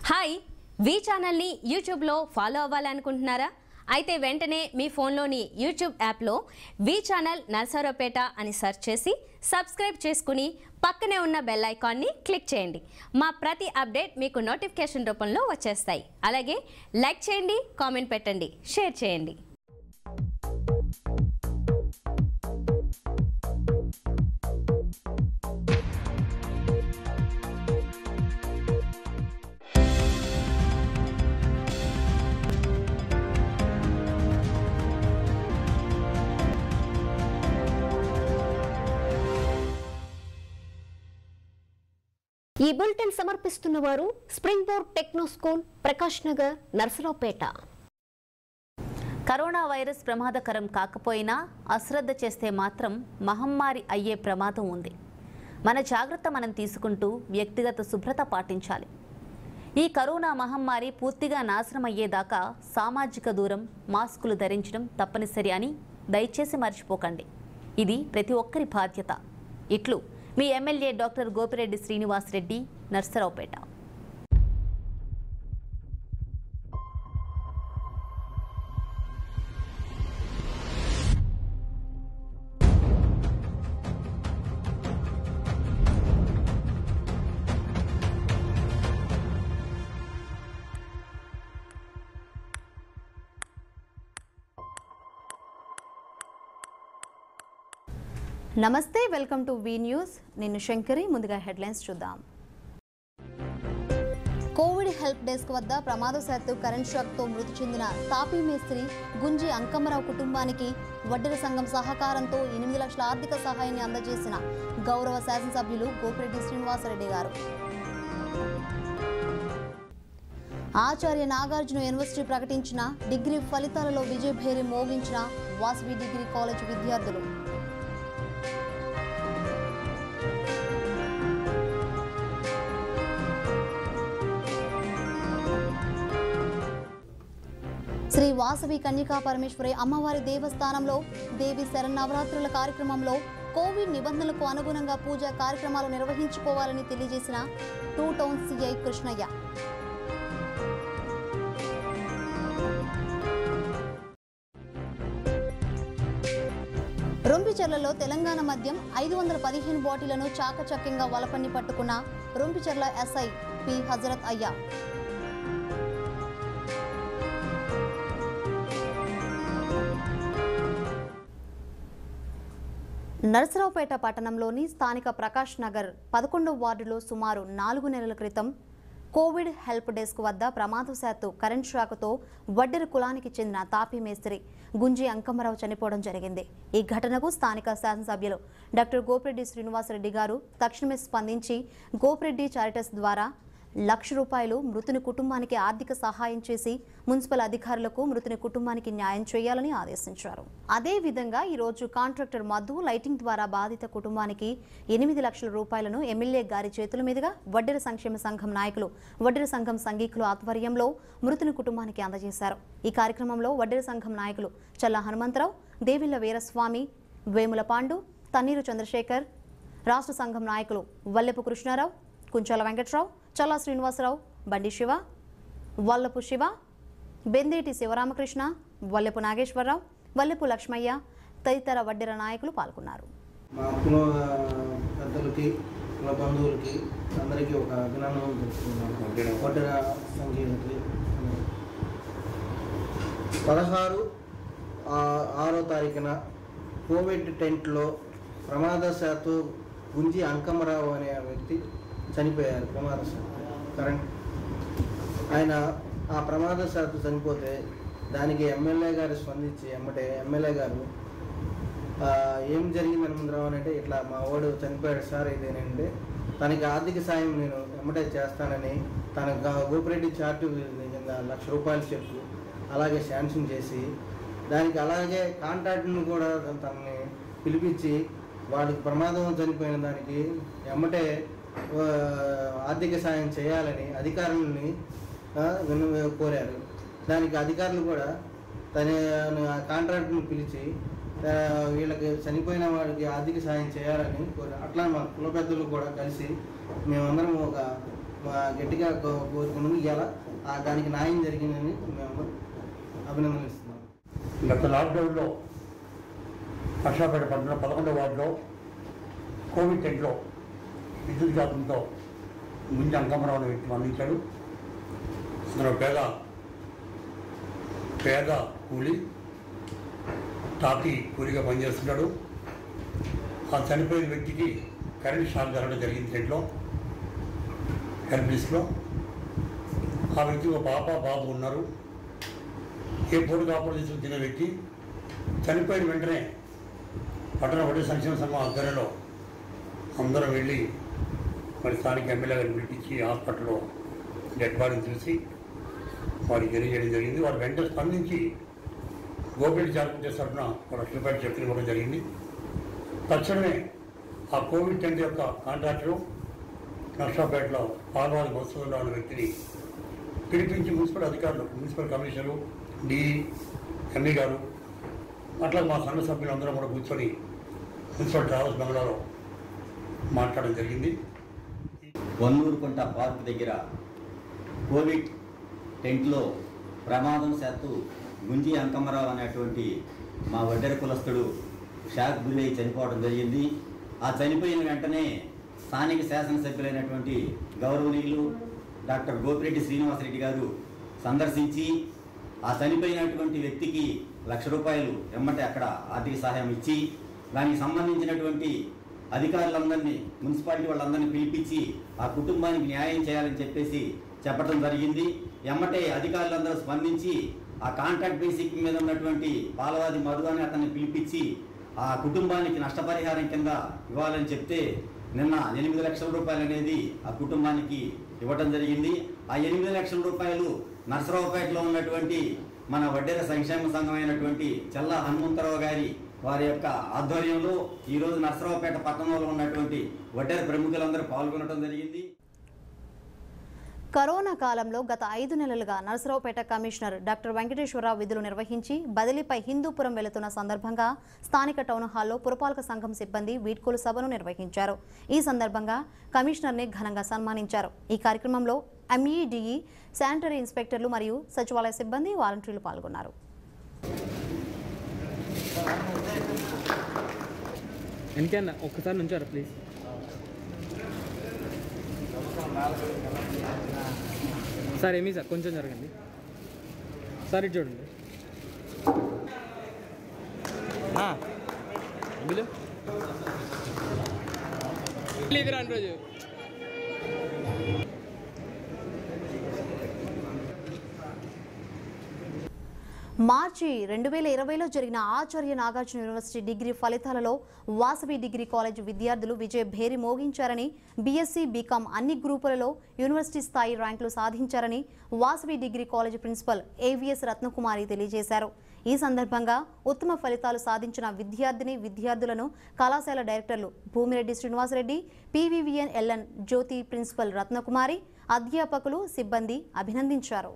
Hi వి ఛానల్ని యూట్యూబ్లో follow అవ్వాలనుకుంటున్నారా అయితే వెంటనే మీ ఫోన్లోని యూట్యూబ్ యాప్లో వి ఛానల్ నర్సరావుపేట అని సెర్చ్ చేసి సబ్స్క్రైబ్ చేసుకుని పక్కనే ఉన్న బెల్ ఐకాన్ని క్లిక్ చేయండి మా ప్రతి అప్డేట్ మీకు నోటిఫికేషన్ రూపంలో వచ్చేస్తాయి అలాగే లైక్ చేయండి కామెంట్ పెట్టండి షేర్ చేయండి ఈ బులెటిన్ సమర్పిస్తున్న వారు spring board techno school Prakash Nagar Narasaraopet corona virus ప్రమాదకరం కాకపోయినా అశ్రద్ధ చేస్తే మాత్రం మహమ్మారి అయ్యే ప్రమాదం ఉంది మన జాగ్రత్త మనం తీసుకుంటూ వ్యక్తిగత శుభ్రత పాటించాలి ఈ కరోనా మహమ్మారి పూర్తిగా నాశనం అయ్యేదాకా సామాజిక దూరం మాస్కులు ధరించడం తప్పనిసరి అని దయచేసి మర్చిపోకండి ఇది ప్రతి ఒక్కరి బాధ్యత ఇట్లు మీ ఎమ్మెల్యే డాక్టర్ గోపిరెడ్డి శ్రీనివాసరెడ్డి నర్సరావుపేట నమస్తే వెల్కమ్ టు వి న్యూస్ నేను శంకరి ముందుగా హెడ్లైన్స్ చూద్దాం కోవిడ్ హెల్ప్ డెస్క్ వద్ద ప్రమాదశాత్తు కరెంట్ షాక్తో మృతి చెందిన తాపీ మేస్త్రి గుంజి అంకమ్మరావు కుటుంబానికి వడ్డెర సంఘం సహకారంతో ఎనిమిది లక్షల ఆర్థిక సహాయాన్ని అందజేసిన గౌరవ శాసనసభ్యులు గోపిరెడ్డి శ్రీనివాసరెడ్డి గారు ఆచార్య నాగార్జున యూనివర్సిటీ ప్రకటించిన డిగ్రీ ఫలితాలలో విజయభేరి మోగించిన వాసవి డిగ్రీ కాలేజ్ విద్యార్థులు శ్రీ వాసవి కన్యకా పరమేశ్వరి అమ్మవారి దేవస్థానంలో దేవి శరన్నవరాత్రుల కార్యక్రమంలో కోవిడ్ నిబంధనలకు అనుగుణంగా పూజా కార్యక్రమాలు నిర్వహించుకోవాలని తెలియజేసిన టూ టౌన్ సిఐ కృష్ణయ్య రొంపిచెర్లలో తెలంగాణ మద్యం ఐదు వందల పదిహేను బాటిళ్లను చాకచక్యంగా వలపన్ని పట్టుకున్న రొంపిచెర్ల ఎస్ఐ పి హజరత్ అయ్యా నరసరావుపేట పట్టణంలోని స్థానిక ప్రకాష్ నగర్ పదకొండో వార్డులో సుమారు నాలుగు నెలల క్రితం కోవిడ్ హెల్ప్ డెస్క్ వద్ద ప్రమాదవశాత్తు కరెంట్ షాక్తో వడ్డెర కులానికి చెందిన తాపీ మేస్త్రి గుంజి అంకమ్మరావు చనిపోవడం జరిగింది ఈ ఘటనకు స్థానిక శాసనసభ్యులు డాక్టర్ గోపిరెడ్డి శ్రీనివాసరెడ్డి గారు తక్షణమే స్పందించి గోపిరెడ్డి చారిటస్ ద్వారా లక్ష రూపాయలు మృతుని కుటుంబానికి ఆర్థిక సహాయం చేసి మున్సిపల్ అధికారులకు మృతుని కుటుంబానికి న్యాయం చేయాలని ఆదేశించారు అదే విధంగా ఈ రోజు కాంట్రాక్టర్ మధు లైటింగ్ ద్వారా బాధిత కుటుంబానికి ఎనిమిది లక్షల రూపాయలను ఎమ్మెల్యే గారి చేతుల మీదుగా వడ్డెర సంక్షేమ సంఘం నాయకులు వడ్డెర సంఘం సంఘీకులు ఆధ్వర్యంలో మృతుని కుటుంబానికి అందజేశారు ఈ కార్యక్రమంలో వడ్డెర సంఘం నాయకులు చల్ల హనుమంతరావు దేవిళ్ల వీరస్వామి వేముల పాండు తన్నీరు చంద్రశేఖర్ రాష్ట్ర సంఘం నాయకులు వల్లెపు కృష్ణారావు కుంచాల వెంకట్రావు చల్లా శ్రీనివాసరావు బండి శివ వల్లపు శివ బెందేటి శివరామకృష్ణ వల్లెపు నాగేశ్వరరావు వల్లెపు లక్ష్మయ్య తదితర వడ్డెర నాయకులు పాల్గొన్నారు మా కుల పెద్దలకి కుల బంధువులకి అందరికీ ఒక అభినందనలు తెలుపుతున్నాను కొట్టర సంఘీయులకి పదహారు ఆ- ఆరో తారీఖున కోవిడ్ టెంట్లో ప్రమాదశాత్తు గుంజి అంకమరావు అనే వ్యక్తి చనిపోయారు ప్రమాదశాత్తు కరెంట్ ఆయన ఆ ప్రమాదశాత్తు చనిపోతే దానికి ఎమ్మెల్యే గారు స్పందించి ఎమ్మటే ఎమ్మెల్యే గారు ఆ, ఏం జరిగింది హనుమంతరావు అని అంటే ఇట్లా మా వాడు చనిపోయాడు సార్ ఇదేనంటే తనకి ఆర్థిక సాయం నేను ఎమ్మటే చేస్తానని తన గా- గోపిరెడ్డి చార్టు కింద లక్ష రూపాయలు చెప్పు అలాగే శాంక్షన్ చేసి దానికి అలాగే కాంట్రాక్ట్ని కూడా తనని పిలిపించి వాడికి ప్రమాదం చనిపోయిన దానికి ఎమ్మటే ఆ, ఆర్థిక సాయం చేయాలని అధికారులని ఆ, విన్న- కోరారు దానికి అధికారులు కూడా తన కాంట్రాక్ట్ని పిలిచి ఆ, వీళ్ళకి చనిపోయిన వాడికి ఆర్థిక సాయం చేయాలని కోరారు అట్లా మా కుల పెద్దలు కూడా కలిసి మేమందరం ఒక ఆ, గట్టిగా కో- కోరుకున్నాము ఇవాళ ఆ దానికి న్యాయం జరిగిందని మేము అభినందనిస్తున్నాం గత లాక్డౌన్లో వర్షాపేట పట్టణంలో పదకొండవ వార్డులో కోవిడ్ టెంట్లో విద్యుత్ ఘాతంతో ముందు అంకమరావు అనే వ్యక్తి మరణించాడు అతను పేద పేద కూలి తాపి కూలిగా పనిచేస్తున్నాడు ఆ చనిపోయిన వ్యక్తికి కరెంట్ షాక్ జరగడం జరిగింది టెంట్లో కరెంట్ ఆ వ్యక్తి ఒక పాప బాబు ఉన్నారు ఏ పూట కాపుడు తీసుకుని తినే వ్యక్తి చనిపోయిన వెంటనే పట్టణ వడ్డీ సంక్షేమ సంఘం ఆధ్వర్యంలో అందరం వెళ్ళి మరి స్థానిక ఎమ్మెల్యే గారిని పిలిపించి హాస్పిటల్లో డెడ్ బాడీని చూసి వారికి తెలియజేయడం జరిగింది వారు వెంటనే స్పందించి గోపిరెడ్డి చార్పంచే తరఫున ఒక లక్ష రూపాయలు చెక్కులు ఇవ్వడం జరిగింది తక్షణమే ఆ కోవిడ్ టెంట్ యొక్క కాంట్రాక్టరు నర్సాపేటలో పాల్వాది మధుసూదనరావు అనే వ్యక్తిని పిలిపించి మున్సిపల్ అధికారులు మున్సిపల్ కమిషనరు డి ఎంఈ గారు అట్లా మా సంఘ సభ్యులందరం కూడా కూర్చొని మున్సిపల్ ట్రావెల్స్ బంగ్లాలో మాట్లాడడం జరిగింది వన్నూరుకుంట పార్క్ దగ్గర కోవిడ్ టెంట్లో ప్రమాదం శాత్తు గుంజి అంకమ్మరావు అనేటువంటి మా వడ్డెర కులస్తుడు షాక్ గురై చనిపోవడం జరిగింది ఆ చనిపోయిన వెంటనే స్థానిక శాసనసభ్యులైనటువంటి గౌరవనీయులు డాక్టర్ గోపిరెడ్డి శ్రీనివాసరెడ్డి గారు సందర్శించి ఆ చనిపోయినటువంటి వ్యక్తికి లక్ష రూపాయలు ఎమ్మటే అక్కడ ఆర్థిక సహాయం ఇచ్చి దానికి సంబంధించినటువంటి అధికారులందరినీ మున్సిపాలిటీ వాళ్ళందరినీ పిలిపించి ఆ కుటుంబానికి న్యాయం చేయాలని చెప్పేసి చెప్పడం జరిగింది ఎమ్మటే అధికారులందరూ స్పందించి ఆ కాంట్రాక్ట్ బేసిక్ మీద ఉన్నటువంటి పాలవాది మధు అని అతన్ని పిలిపించి ఆ కుటుంబానికి నష్టపరిహారం కింద ఇవ్వాలని చెప్తే నిన్న ఎనిమిది లక్షల రూపాయలు అనేది ఆ కుటుంబానికి ఇవ్వటం జరిగింది ఆ ఎనిమిది లక్షల రూపాయలు నర్సరావుపేటలో ఉన్నటువంటి మన వడ్డేర సంక్షేమ సంఘం అయినటువంటి చెల్ల హనుమంతరావు గారి వారి యొక్క ఆధ్వర్యంలో ఈరోజు నర్సరావుపేట పట్టణంలో ఉన్నటువంటి వడ్డేర ప్రముఖులందరూ పాల్గొనడం జరిగింది కరోనా కాలంలో గత ఐదు నెలలుగా నరసరావుపేట కమిషనర్ డాక్టర్ వెంకటేశ్వరరావు విధులు నిర్వహించి బదిలీపై హిందూపురం వెళుతున్న సందర్భంగా స్థానిక టౌన్ హాల్లో పురపాలక సంఘం సిబ్బంది వీడ్కోలు సభను నిర్వహించారు ఈ సందర్భంగా కమిషనర్ని ఘనంగా సన్మానించారు ఈ కార్యక్రమంలో ఎంఈడిఈ శానిటరీ ఇన్స్పెక్టర్లు మరియు సచివాలయ సిబ్బంది వాలంటీర్లు పాల్గొన్నారు వెనకన్నా ఒక్కసారి నుంచారా ప్లీజ్ సార్ ఏమీ సార్ కొంచెం జరగండి సార్ ఇటు చూడండి బిలు ఇది రాని రోజు మార్చి రెండు వేల ఇరవైలో జరిగిన ఆచార్య నాగార్జున యూనివర్సిటీ డిగ్రీ ఫలితాలలో వాసవి డిగ్రీ కాలేజ్ విద్యార్థులు విజయ భేరి మోగించారని బీఎస్సీ బీకామ్ అన్ని గ్రూపులలో యూనివర్సిటీ స్థాయి ర్యాంకులు సాధించారని Vasavi degree college principal AVS Ratnakumari తెలియజేశారు ఈ సందర్భంగా ఉత్తమ ఫలితాలు సాధించిన విద్యార్థిని విద్యార్థులను కళాశాల డైరెక్టర్లు Bhumireddy Srinivasa Reddy PVVN LN Jyothi principal Ratnakumari అధ్యాపకులు సిబ్బంది అభినందించారు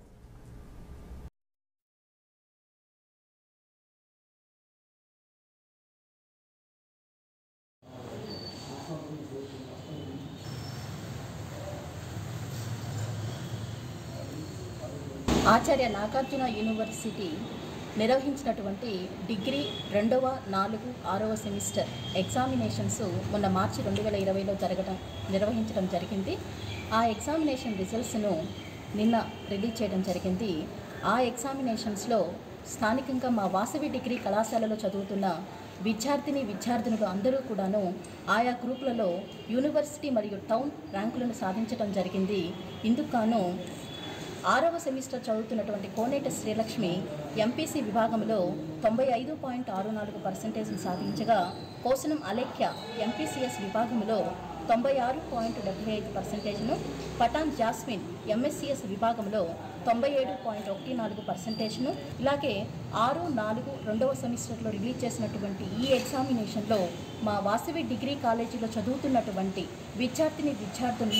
ఆచార్య నాగార్జున యూనివర్సిటీ నిర్వహించినటువంటి డిగ్రీ రెండవ నాలుగు ఆరవ సెమిస్టర్ ఎగ్జామినేషన్స్ మొన్న మార్చి రెండు వేల ఇరవైలో జరగడం నిర్వహించడం జరిగింది ఆ ఎగ్జామినేషన్ రిజల్ట్స్ను నిన్న రిలీజ్ చేయడం జరిగింది ఆ ఎగ్జామినేషన్స్లో స్థానికంగా మా వాసవి డిగ్రీ కళాశాలలో చదువుతున్న విద్యార్థిని విద్యార్థినులు అందరూ కూడాను ఆయా గ్రూపులలో యూనివర్సిటీ మరియు టౌన్ ర్యాంకులను సాధించడం జరిగింది ఇందుకు గాను ఆరవ సెమిస్టర్ చదువుతున్నటువంటి కోనేట శ్రీలక్ష్మి ఎంపీసీ విభాగంలో తొంభై ఐదు పాయింట్ ఆరు నాలుగు పర్సెంటేజ్ను సాధించగా కోసనం అలేఖ్య ఎంపీసీఎస్ విభాగంలో తొంభై ఆరు పాయింట్ డెబ్బై ఐదు పర్సెంటేజ్ను పఠాన్ జాస్మిన్ ఎంఎస్సిఎస్ విభాగంలో తొంభై ఏడు పాయింట్ ఒకటి నాలుగు పర్సెంటేజ్ను ఇలాగే ఆరు నాలుగు రెండవ సెమిస్టర్లో రిలీజ్ చేసినటువంటి ఈ ఎగ్జామినేషన్లో మా వాసవి డిగ్రీ కాలేజీలో చదువుతున్నటువంటి విద్యార్థిని విద్యార్థినులు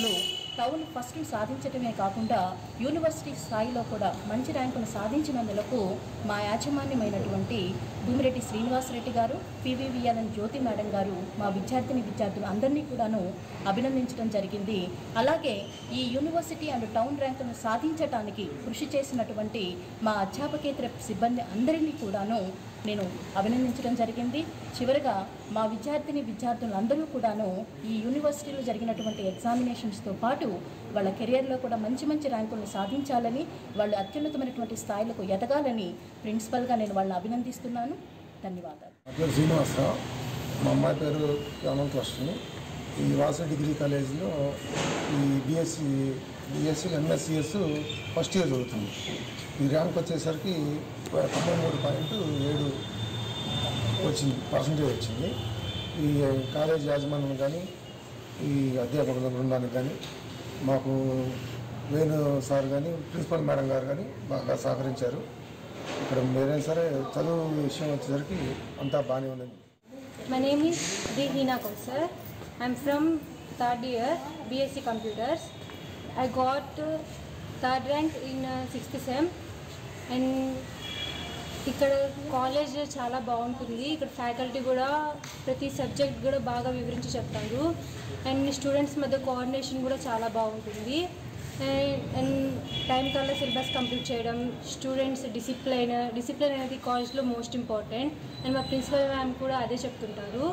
టౌన్ ఫస్ట్ సాధించడమే కాకుండా యూనివర్సిటీ స్థాయిలో కూడా మంచి ర్యాంకును సాధించినందులకు మా యాజమాన్యమైనటువంటి భూమిరెడ్డి శ్రీనివాసరెడ్డి గారు పివివిఎల్ఎన్ జ్యోతి మేడం గారు మా విద్యార్థిని విద్యార్థులు అందరినీ కూడాను అభినందించడం జరిగింది అలాగే ఈ యూనివర్సిటీ అండ్ టౌన్ ర్యాంకును సాధించడానికి కృషి చేసినటువంటి మా అధ్యాపకేతర సిబ్బంది అందరినీ కూడాను నేను అభినందించడం జరిగింది చివరగా మా విద్యార్థిని విద్యార్థులందరూ కూడాను ఈ యూనివర్సిటీలో జరిగినటువంటి ఎగ్జామినేషన్స్తో పాటు వాళ్ళ కెరియర్లో కూడా మంచి మంచి ర్యాంకులను సాధించాలని వాళ్ళు అత్యున్నతమైనటువంటి స్థాయిలకు ఎదగాలని ప్రిన్సిపల్గా నేను వాళ్ళని అభినందిస్తున్నాను ధన్యవాదాలు నా పేరు శ్రీనివాసరావు మా అమ్మాయి పేరు అనంత లక్ష్మి ఈ వాస డిగ్రీ కాలేజీలో ఈ BSc BSc MSCS first year చదువుతుంది ఈ ర్యాంక్ వచ్చేసరికి తొంభై మూడు పాయింట్ ఏడు వచ్చింది పర్సంటేజ్ వచ్చింది ఈ కాలేజ్ యాజమాన్యం కానీ ఈ అధ్యాపకుల బృందానికి కానీ మాకు వేణు సార్ కానీ ప్రిన్సిపల్ మేడం గారు కానీ బాగా సహకరించారు ఇక్కడ మీరైనా సరే చదువు విషయం వచ్చేసరికి అంతా బాగానే ఉన్నది My name is D. Hina Kausar. I'm from third year BSc Computers. I got uh, third rank in uh, sixth sem and ఇక్కడ కాలేజ్ చాలా బాగుంటుంది ఇక్కడ ఫ్యాకల్టీ కూడా ప్రతి సబ్జెక్ట్ కూడా బాగా వివరించి చెప్తారు అండ్ స్టూడెంట్స్ మధ్య కోఆర్డినేషన్ కూడా చాలా బాగుంటుంది అండ్ టైం కల్లా సిలబస్ కంప్లీట్ చేయడం స్టూడెంట్స్ డిసిప్లైన్ డిసిప్లిన్ అనేది కాలేజ్లో మోస్ట్ ఇంపార్టెంట్ అండ్ మా ప్రిన్సిపల్ మ్యామ్ కూడా అదే చెప్తుంటారు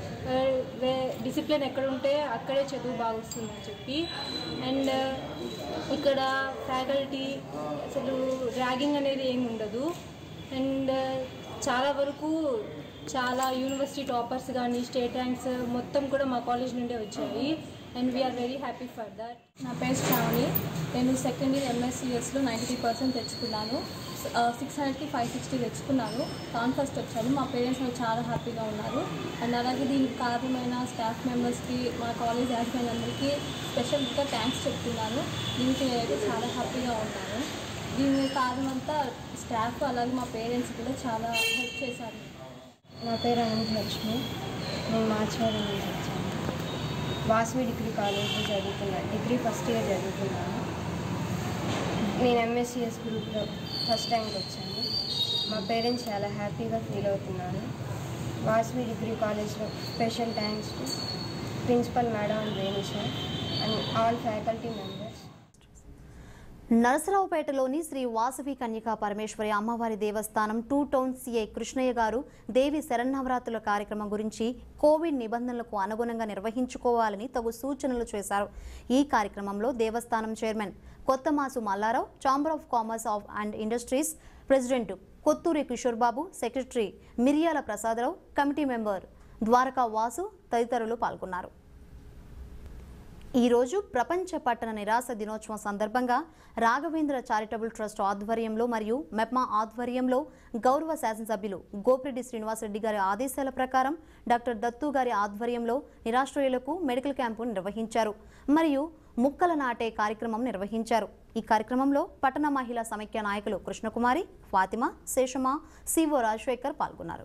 డిసిప్లిన్ ఎక్కడ ఉంటే అక్కడే చదువు బాగా వస్తుందని చెప్పి అండ్ ఇక్కడ ఫ్యాకల్టీ అసలు ర్యాగింగ్ అనేది ఏమి ఉండదు అండ్ చాలా వరకు చాలా యూనివర్సిటీ టాపర్స్ కానీ స్టేట్ ర్యాంక్స్ మొత్తం కూడా మా కాలేజ్ నుండే వచ్చాయి and we are very happy for that నా పేరు శ్రావణి నేను సెకండ్ ఇయర్ ఎంఎస్సిఎస్లో నైంటీ త్రీ పర్సెంట్ తెచ్చుకున్నాను సిక్స్ హండ్రెడ్కి ఫైవ్ సిక్స్టీ తెచ్చుకున్నాను టాన్ ఫస్ట్ వచ్చాను మా పేరెంట్స్ నాకు చాలా హ్యాపీగా ఉన్నారు అండ్ అలాగే దీనికి కారణమైన స్టాఫ్ మెంబర్స్కి మా కాలేజ్ యాజమాన్యందరికీ స్పెషల్గా థ్యాంక్స్ చెప్తున్నాను దీనికి నేనైతే చాలా హ్యాపీగా ఉన్నాను దీని కారణం అంతా స్టాఫ్ అలాగే మా పేరెంట్స్ కూడా చాలా హెల్ప్ చేశారు నా పేరు అనంత లక్ష్మి నేను మార్చివారి నుంచి వచ్చాను వాసవి డిగ్రీ కాలేజ్లో చదువుతున్నాను డిగ్రీ ఫస్ట్ ఇయర్ చదువుతున్నాను నేను ఎంఎస్సిఎస్ గ్రూప్లో ఫస్ట్ ర్యాంక్ వచ్చాను మా పేరెంట్స్ చాలా హ్యాపీగా ఫీల్ అవుతున్నాను వాసవి డిగ్రీ కాలేజ్లో special thanks to principal madam and Venu sir and all faculty members నరసరావుపేటలోని శ్రీ వాసవి కన్యకా పరమేశ్వరి అమ్మవారి దేవస్థానం టూ టౌన్ సిఐ కృష్ణయ్య గారు దేవి శరన్నవరాత్రుల కార్యక్రమం గురించి కోవిడ్ నిబంధనలకు అనుగుణంగా నిర్వహించుకోవాలని తగు సూచనలు చేశారు ఈ కార్యక్రమంలో దేవస్థానం chairman Kothamasu Malla Rao chamber of commerce of and industries president Kotturi Kishore Babu secretary Miriyala Prasada Rao committee member Dwaraka Vasu తదితరులు పాల్గొన్నారు ఈరోజు ప్రపంచ పట్టణ నిరాశ దినోత్సవం సందర్భంగా రాఘవేంద్ర చారిటబుల్ ట్రస్ట్ ఆధ్వర్యంలో మరియు మెప్మా ఆధ్వర్యంలో గౌరవ శాసనసభ్యులు గోపిరెడ్డి శ్రీనివాసరెడ్డి గారి ఆదేశాల ప్రకారం డాక్టర్ దత్తు గారి ఆధ్వర్యంలో నిరాశ్రయులకు మెడికల్ క్యాంపు నిర్వహించారు మరియు ముక్కల నాటే కార్యక్రమం నిర్వహించారు ఈ కార్యక్రమంలో పట్టణ మహిళా సమైక్య నాయకులు కృష్ణకుమారి ఫాతిమా శేషమా సివో రాజశేఖర్ పాల్గొన్నారు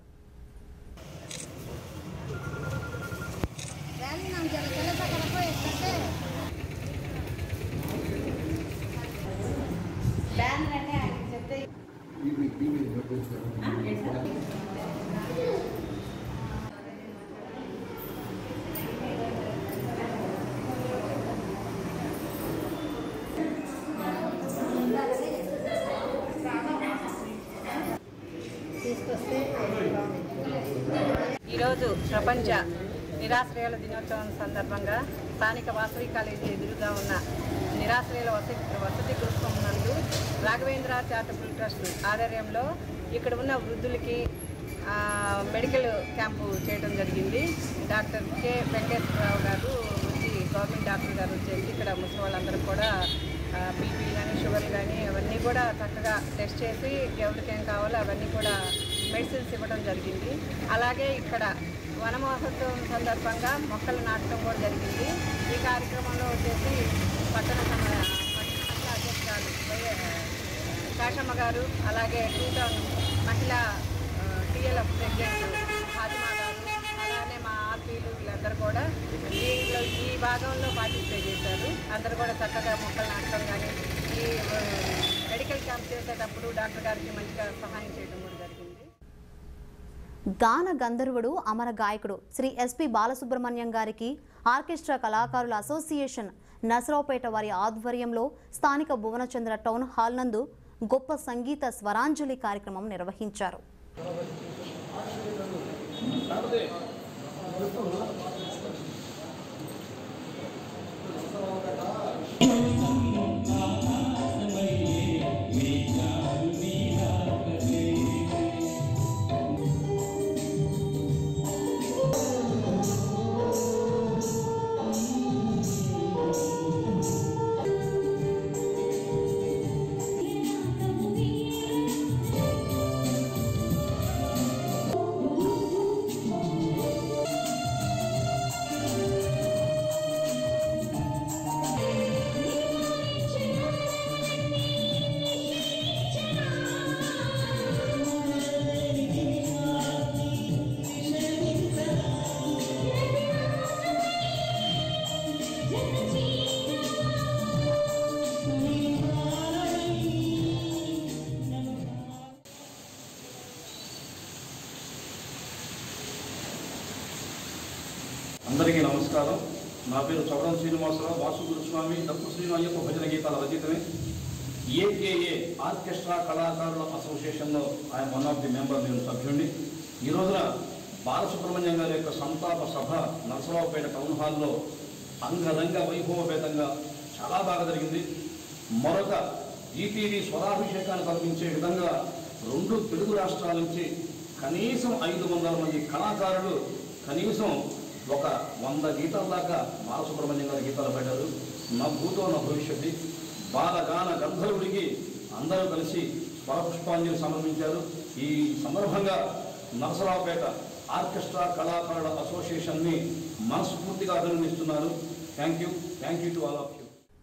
ఈరోజు ప్రపంచ నిరాశ్రయాల దినోత్సవం సందర్భంగా స్థానిక వాసవి కాలేజీ ఎదురుగా ఉన్న నిరాశ్రయాల వసతి వసతి గృహం నందు రాఘవేంద్ర చారిటబుల్ ట్రస్ట్ ఆధ్వర్యంలో ఇక్కడ ఉన్న వృద్ధులకి ఆ, మెడికల్ క్యాంపు చేయడం జరిగింది డాక్టర్ కె వెంకటేశ్వరరావు గారు వచ్చి గవర్నమెంట్ డాక్టర్ గారు వచ్చేసి ఇక్కడ ముసలి వాళ్ళందరూ కూడా బీపీ కానీ షుగర్ కానీ అవన్నీ కూడా చక్కగా టెస్ట్ చేసి ఎవరికేం కావాలో అవన్నీ కూడా మెడిసిన్స్ ఇవ్వడం జరిగింది అలాగే ఇక్కడ వన మహోత్సవం సందర్భంగా మొక్కలు నాటడం కూడా జరిగింది ఈ కార్యక్రమంలో వచ్చేసి పట్టణ సమ మహిళా అధ్యక్షురాలు వై- కాశమ్మ గారు అలాగే టూ టౌన్ మహిళా టీఎల్ఎఫ్ ప్రెసిడెంట్ ఫాతిమా గారు అలానే మా ఆర్పీలు వీళ్ళందరూ కూడా వీళ్ళ వీళ్ళు ఈ భాగంలో పార్టిసిపేట్ చేశారు అందరూ కూడా చక్కగా మొక్కలు నాటడం కానీ ఈ ఆ, మెడికల్ క్యాంప్ చేసేటప్పుడు డాక్టర్ గారికి మంచిగా సహాయం చేయడం కూడా జరిగింది గాన గంధర్వుడు అమర గాయకుడు శ్రీ ఎస్పి బాలసుబ్రహ్మణ్యం గారికి ఆర్కెస్ట్రా కళాకారుల అసోసియేషన్ నసరావుపేట వారి ఆధ్వర్యంలో స్థానిక భువనచంద్ర టౌన్ హాల్ నందు గొప్ప సంగీత స్వరాంజలి కార్యక్రమం నిర్వహించారు అందరికీ నమస్కారం నా పేరు చవడం శ్రీనివాసరావు వాసు గురుస్వామి డప్పు శ్రీను అయ్యప్ప భజన గీతాల రచయితమే ఏకేఏ ఆర్కెస్ట్రా కళాకారుల అసోసియేషన్లో ఆయన వన్ ఆఫ్ ది మెంబర్ నేను సభ్యుడిని ఈ రోజున బాలసుబ్రహ్మణ్యం గారి యొక్క సంతాప సభ నరసరావుపేట టౌన్ హాల్లో అంగరంగ వైభవపేతంగా చాలా బాగా జరిగింది మరొక ఈటీవీ స్వరాభిషేకాన్ని కల్పించే విధంగా రెండు తెలుగు రాష్ట్రాల నుంచి కనీసం ఐదు వందల మంది కళాకారులు కనీసం ఒక వంద గీతాల దాకా బాలసుబ్రహ్మణ్యం గారి గీతాలు పెట్టారు నా భూతో నా భవిష్యత్తు బాలగాన గంధర్వుడికి అందరూ కలిసి స్వరపుష్పాంజలి సమర్పించారు ఈ సందర్భంగా నరసరావుపేట ఆర్కెస్ట్రా కళాకారుల అసోసియేషన్ని మనస్ఫూర్తిగా అభినందిస్తున్నారు thank you thank you to all of you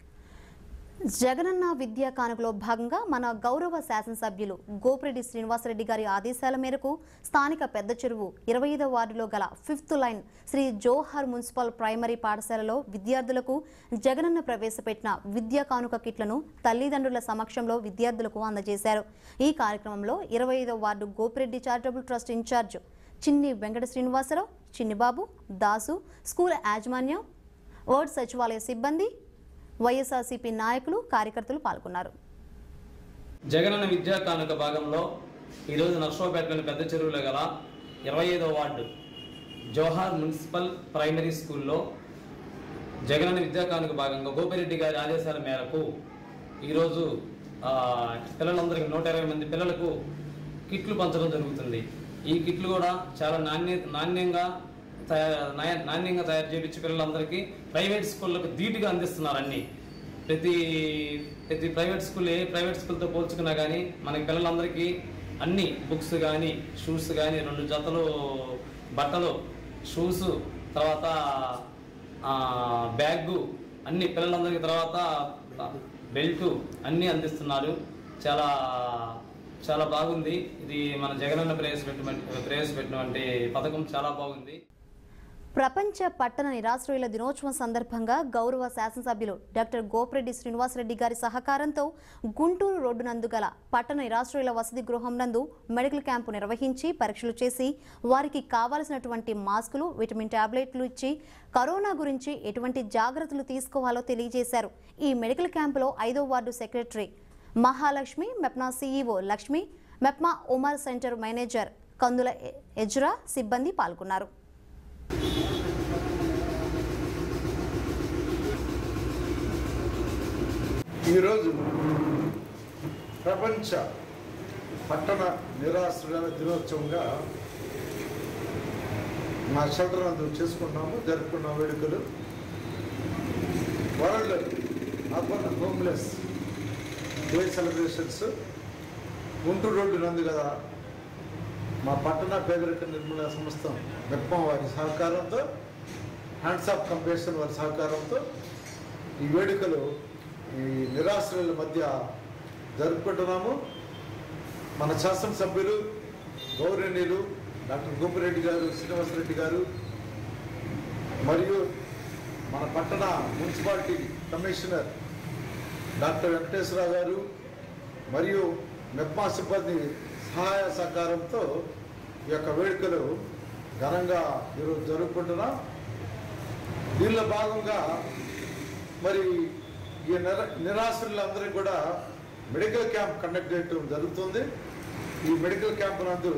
Jagananna విద్యా కానుకలో భాగంగా మన గౌరవ శాసనసభ్యులు గోపిరెడ్డి శ్రీనివాసరెడ్డి గారి ఆదేశాల మేరకు స్థానిక పెద్ద చెరువు ఇరవై ఐదో వార్డులో గల fifth line Sri Johar municipal primary పాఠశాలలో విద్యార్థులకు జగనన్న ప్రవేశపెట్టిన విద్యా కానుక కిట్లను తల్లిదండ్రుల సమక్షంలో విద్యార్థులకు అందజేశారు ఈ కార్యక్రమంలో ఇరవై ఐదో వార్డు Gopireddy charitable trust incharge Chinni Venkata Srinivasa Rao Chinnibabu Dasu school యాజమాన్యం వర్డ్ సచివాలయ సిబ్బంది వైఎస్ఆర్సీపీ నాయకులు కార్యకర్తలు పాల్గొన్నారు జగనన్న విద్యా కానుక భాగంలో ఈరోజు నర్సరావుపేటలోని పెద్ద చెరువులో గల ఇరవై ఐదో వార్డు జవహర్ మున్సిపల్ ప్రైమరీ స్కూల్లో జగనన్న విద్యా కానుక భాగంగా గోపిరెడ్డి గారి ఆదేశాల మేరకు ఈరోజు ఆ, పిల్లలందరికీ నూట ఇరవై మంది పిల్లలకు కిట్లు పంచడం జరుగుతుంది ఈ కిట్లు కూడా చాలా నాణ్య నాణ్యంగా తయారు నాయ- నాణ్యంగా తయారు చేయించి పిల్లలందరికీ ప్రైవేట్ స్కూళ్ళకు ధీటుగా అందిస్తున్నారు అన్ని ప్రతి ప్రతి ప్రైవేట్ స్కూల్ ఏ ప్రైవేట్ స్కూల్తో పోల్చుకున్నా కానీ మనకి పిల్లలందరికీ అన్ని బుక్స్ కానీ షూస్ కానీ రెండు జతలు బట్టలు షూస్ తర్వాత ఆ, బ్యాగు అన్ని పిల్లలందరికీ తర్వాత బెల్ట్ అన్నీ అందిస్తున్నారు చాలా చాలా బాగుంది ఇది మన జగనన్న ప్రవేశపెట్టిన ప్రవేశపెట్టినటువంటి పథకం చాలా బాగుంది ప్రపంచ పట్టణ నిరాశ్రయుల దినోత్సవం సందర్భంగా గౌరవ శాసనసభ్యులు డాక్టర్ గోపిరెడ్డి శ్రీనివాసరెడ్డి గారి సహకారంతో గుంటూరు రోడ్డు నందు గల పట్టణ నిరాశ్రయుల వసతి గృహం నందు మెడికల్ క్యాంపు నిర్వహించి పరీక్షలు చేసి వారికి కావలసినటువంటి మాస్కులు విటమిన్ టాబ్లెట్లు ఇచ్చి కరోనా గురించి ఎటువంటి జాగ్రత్తలు తీసుకోవాలో తెలియజేశారు ఈ మెడికల్ క్యాంపులో ఐదో ward secretary Mahalakshmi MEPMA CEO Lakshmi MEPMA Umar centre manager Kandula ఎ- ఎజ్రా సిబ్బంది పాల్గొన్నారు ఈరోజు ప్రపంచ పట్టణ నిరాశ్రయాల దినోత్సవంగా మా షెల్టర్ నందు చేసుకున్నాము జరుపుకున్న వేడుకలు world urban homeless day celebrations Guntur road నందు కదా మా పట్టణ పేదరిక నిర్మూలన సంస్థ మెప్పం వారి సహకారంతో హ్యాండ్స్ ఆఫ్ కంపేషన్ వారి సహకారంతో ఈ వేడుకలు ఈ నిరాశ్రయుల మధ్య జరుపుకుంటున్నాము మన శాసనసభ్యులు గౌరవనీయులు డాక్టర్ గోపిరెడ్డి గారు శ్రీనివాసరెడ్డి గారు మరియు మన పట్టణ మున్సిపాలిటీ కమిషనర్ డాక్టర్ వెంకటేశ్వరరావు గారు మరియు మెప్మా సిబ్బంది సహాయ సహకారంతో ఈ యొక్క వేడుకలు ఘనంగా ఈరోజు జరుపుకుంటున్నాం దీనిలో భాగంగా మరి ఈ నిర నిరాశ్రులందరికీ కూడా మెడికల్ క్యాంప్ కండక్ట్ చేయడం జరుగుతుంది ఈ మెడికల్ క్యాంప్ నందు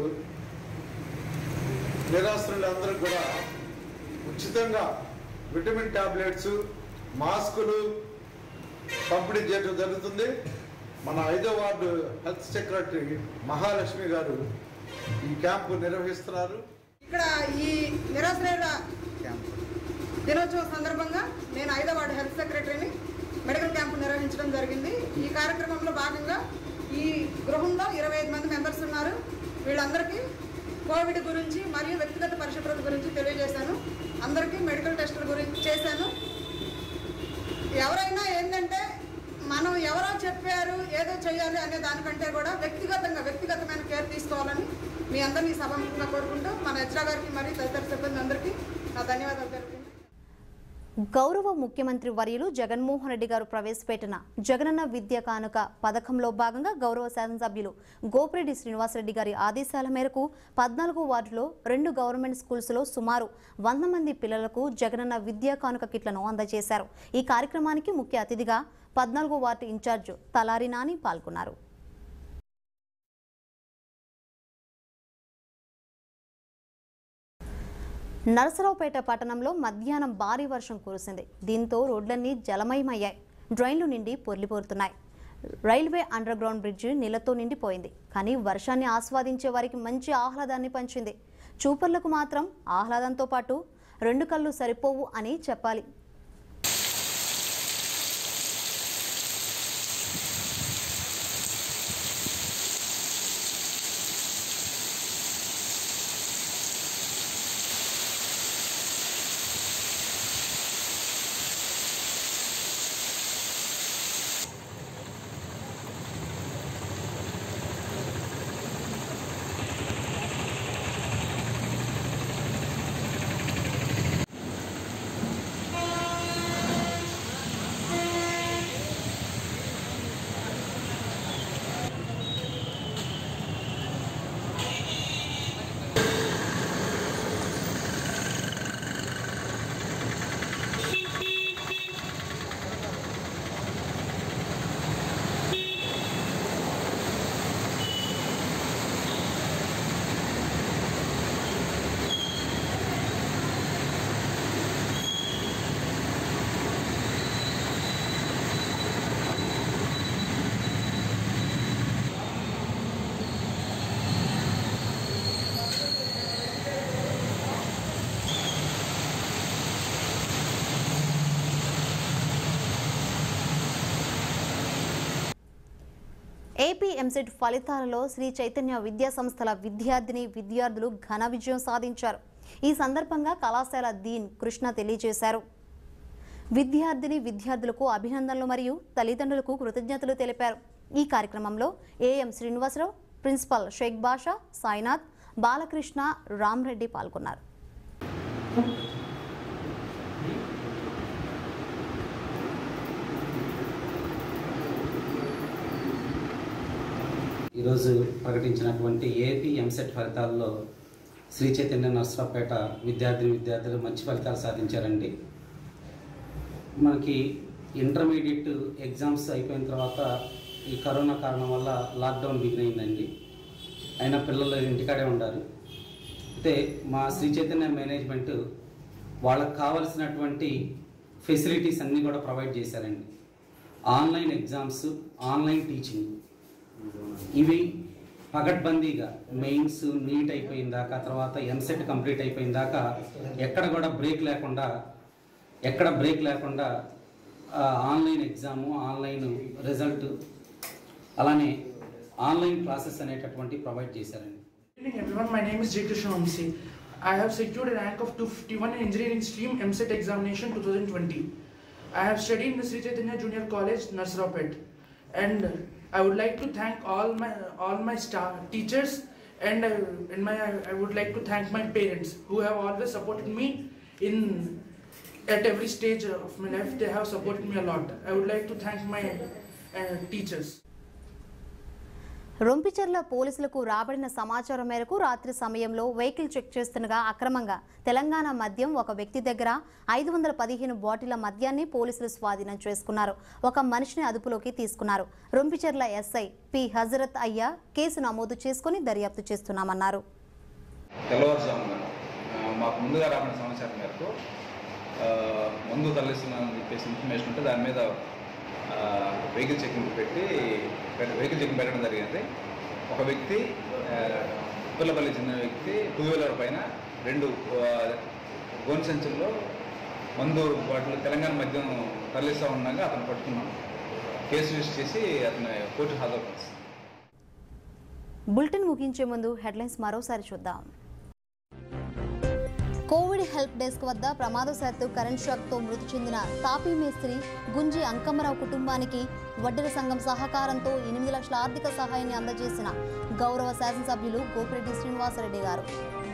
నిరాశ్రులందరికీ కూడా ఉచితంగా విటమిన్ టాబ్లెట్స్ మాస్కులు పంపిణీ చేయడం జరుగుతుంది మన ఐదో వార్డు హెల్త్ సెక్రటరీ మహాలక్ష్మి గారు ఈ క్యాంపు నిర్వహిస్తున్నారు ఇక్కడ ఈ నిరాశ్రయుల దినోత్సవం సందర్భంగా నేను ఐదో వార్డు హెల్త్ సెక్రటరీని మెడికల్ క్యాంపు నిర్వహించడం జరిగింది ఈ కార్యక్రమంలో భాగంగా ఈ గృహంలో ఇరవై ఐదు మంది మెంబర్స్ ఉన్నారు వీళ్ళందరికీ కోవిడ్ గురించి మరియు వ్యక్తిగత పరిశుభ్రత గురించి తెలియజేశాను అందరికీ మెడికల్ టెస్టుల గురించి చేశాను ఎవరైనా ఏంటంటే మనం ఎవరో చెప్పారు ఏదో చేయాలి అనే దానికంటే కూడా వ్యక్తిగతంగా వ్యక్తిగతమైన కేర్ తీసుకోవాలని మీ అందరినీ సభాముఖంగా కోరుకుంటూ మన హెచ్రా గారికి మరియు తదితర సిబ్బంది అందరికీ నా ధన్యవాదాలు తెలుపుకుంటూ గౌరవ ముఖ్యమంత్రి వర్యులు జగన్మోహన్ రెడ్డి గారు ప్రవేశపెట్టిన జగనన్న విద్య కానుక పథకంలో భాగంగా గౌరవ శాసనసభ్యులు గోపిరెడ్డి శ్రీనివాసరెడ్డి గారి ఆదేశాల మేరకు పద్నాలుగు వార్డులో రెండు గవర్నమెంట్ స్కూల్స్లో సుమారు వంద మంది పిల్లలకు జగనన్న విద్యా కానుక కిట్లను అందజేశారు ఈ కార్యక్రమానికి ముఖ్య అతిథిగా పద్నాలుగో వార్డు ఇన్ఛార్జ్ తలారి నాని పాల్గొన్నారు నరసరావుపేట పట్టణంలో మధ్యాహ్నం భారీ వర్షం కురిసింది దీంతో రోడ్లన్నీ జలమయమయ్యాయి డ్రైన్లు నిండి పొర్లిపోరుతున్నాయి రైల్వే అండర్ గ్రౌండ్ బ్రిడ్జ్ నీళ్లతో నిండిపోయింది కానీ వర్షాన్ని ఆస్వాదించే వారికి మంచి ఆహ్లాదాన్ని పంచింది చూపర్లకు మాత్రం ఆహ్లాదంతో పాటు రెండు కళ్ళు సరిపోవు అని చెప్పాలి ఏపీ ఎంసెట్ ఫలితాలలో శ్రీ చైతన్య విద్యా సంస్థల విద్యార్థిని విద్యార్థులు ఘన విజయం సాధించారు ఈ సందర్భంగా కళాశాల దీన్ కృష్ణ తెలియజేశారు విద్యార్థిని విద్యార్థులకు అభినందనలు మరియు తల్లిదండ్రులకు కృతజ్ఞతలు తెలిపారు ఈ కార్యక్రమంలో ఏఎం శ్రీనివాసరావు ప్రిన్సిపల్ షేక్ బాషా సాయినాథ్ బాలకృష్ణ రామ్రెడ్డి పాల్గొన్నారు ఈరోజు ప్రకటించినటువంటి ఏపీ ఎంసెట్ ఫలితాల్లో శ్రీ చైతన్య నర్సరావుపేట విద్యార్థిని విద్యార్థులు మంచి ఫలితాలు సాధించారండి మనకి ఇంటర్మీడియట్ ఎగ్జామ్స్ అయిపోయిన తర్వాత ఈ కరోనా కారణం వల్ల లాక్డౌన్ బిగిన్ అయిందండి అయినా పిల్లలు ఇంటికాడే ఉండారు అయితే మా శ్రీ చైతన్య మేనేజ్మెంట్ వాళ్ళకి కావలసినటువంటి ఫెసిలిటీస్ అన్నీ కూడా ప్రొవైడ్ చేశారండి ఆన్లైన్ ఎగ్జామ్స్ ఆన్లైన్ టీచింగ్ ఇవి పగడ్బందీగా మెయిన్స్ నీట్ అయిపోయిన దాకా తర్వాత ఎంసెట్ కంప్లీట్ అయిపోయిన దాకా ఎక్కడ కూడా బ్రేక్ లేకుండా ఎక్కడ బ్రేక్ లేకుండా ఆ, ఆన్లైన్ ఎగ్జాము ఆన్లైన్ రిజల్ట్ అలానే ఆన్లైన్ క్లాసెస్ అనేటటువంటి ప్రొవైడ్ చేశారండి Good evening everyone, my name is Jay Krishna Vamsi. I have secured a rank of 251 in engineering stream MSET examination 2020. I have studied in the Sri Chaitanya Junior College, Nasraupet. And I would like to thank all my all my staff, teachers and, uh, and my, I would like to thank my parents who have always supported me in at every stage of my life. They have supported me a lot. I would like to thank my uh, teachers. Rompicherla పోలీసులకు రాబడిన సమాచారం మేరకు రాత్రి సమయంలో vehicle check చేస్తుండగా అక్రమంగా తెలంగాణ మద్యం ఒక వ్యక్తి దగ్గర ఐదు వందల పదిహేను బాటిళ్ల మద్యాన్ని పోలీసులు స్వాధీనం చేసుకున్నారు ఒక మనిషిని అదుపులోకి తీసుకున్నారు రొంపిచెర్ల ఎస్ఐ పి హజరత్ అయ్యా కేసు నమోదు చేసుకుని దర్యాప్తు చేస్తున్నామన్నారు తెల్లవారుజామున ఆ, మాకు ముందుగా రాబడిన సమాచారం మేరకు ఆ, మందు తరలిస్తున్నానని చెప్పేసి ఇన్ఫర్మేషన్ ఉంటే దాని మీద ఆ, వెహికల్ చెకింగ్ పెట్టి పెట్- వెహికల్ చెకింగ్ పెట్టడం జరిగింది ఒక వ్యక్తి ఆ, ఉప్పలపల్లి చెందిన వ్యక్తి టూ వీలర్ పైన రెండు ఆ, గోను సంచుల్లో మందు వాటిలో తెలంగాణ మద్యం తరలిస్తూ ఉండగా అతను పట్టుకున్నాం కేసు రిజిస్టర్ చేసి అతను కోర్టు హాజరుపరుస్తాం బులెటిన్ ముగించే ముందు హెడ్లైన్స్ మరోసారి చూద్దాం కోవిడ్ హెల్ప్ డెస్క్ వద్ద ప్రమాదవశాత్తు కరెంట్ షాక్తో మృతి చెందిన తాపీ మేస్త్రి గుంజి అంకమ్మరావు కుటుంబానికి వడ్డెర సంఘం సహకారంతో ఎనిమిది లక్షల ఆర్థిక సహాయాన్ని అందజేసిన గౌరవ శాసనసభ్యులు గోపిరెడ్డి శ్రీనివాసరెడ్డి గారు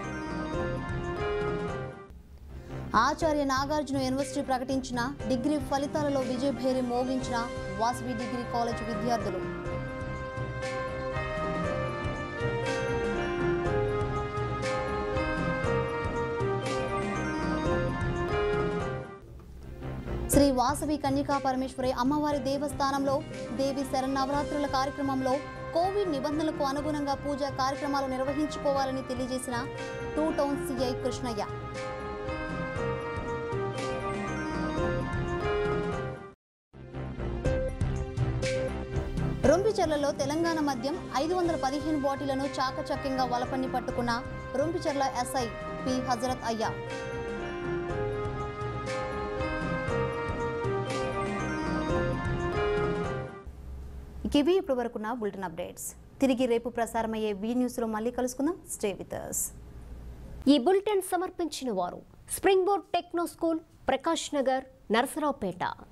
ఆచార్య నాగార్జున యూనివర్సిటీ ప్రకటించిన డిగ్రీ ఫలితాలలో విజయభేరి మోగించిన వాసవి డిగ్రీ కాలేజ్ విద్యార్థులు శ్రీ వాసవి కన్యకా పరమేశ్వరి అమ్మవారి దేవస్థానంలో దేవి శరన్నవరాత్రుల కార్యక్రమంలో కోవిడ్ నిబంధనలకు అనుగుణంగా పూజా కార్యక్రమాలు నిర్వహించుకోవాలని తెలియజేసిన టూ టౌన్ సిఐ కృష్ణయ్య రొంపిచెర్లలో తెలంగాణ మద్యం ఐదు వందల పదిహేను బాటిళ్లను చాకచక్యంగా వలపన్ని పట్టుకున్న రొంపిచెర్ల ఎస్ఐ పి హజరత్ అయ్యా ఇక ఇవి ఇప్పటి వరకున్న బులెటిన్ అప్డేట్స్ తిరిగి రేపు ప్రసారమయ్యే బీ న్యూస్లో మళ్ళీ కలుసుకుందాం స్టే విత్ అస్ ఈ బులెటిన్ సమర్పించిన వారు spring board techno school Prakash Nagar Narasaraopet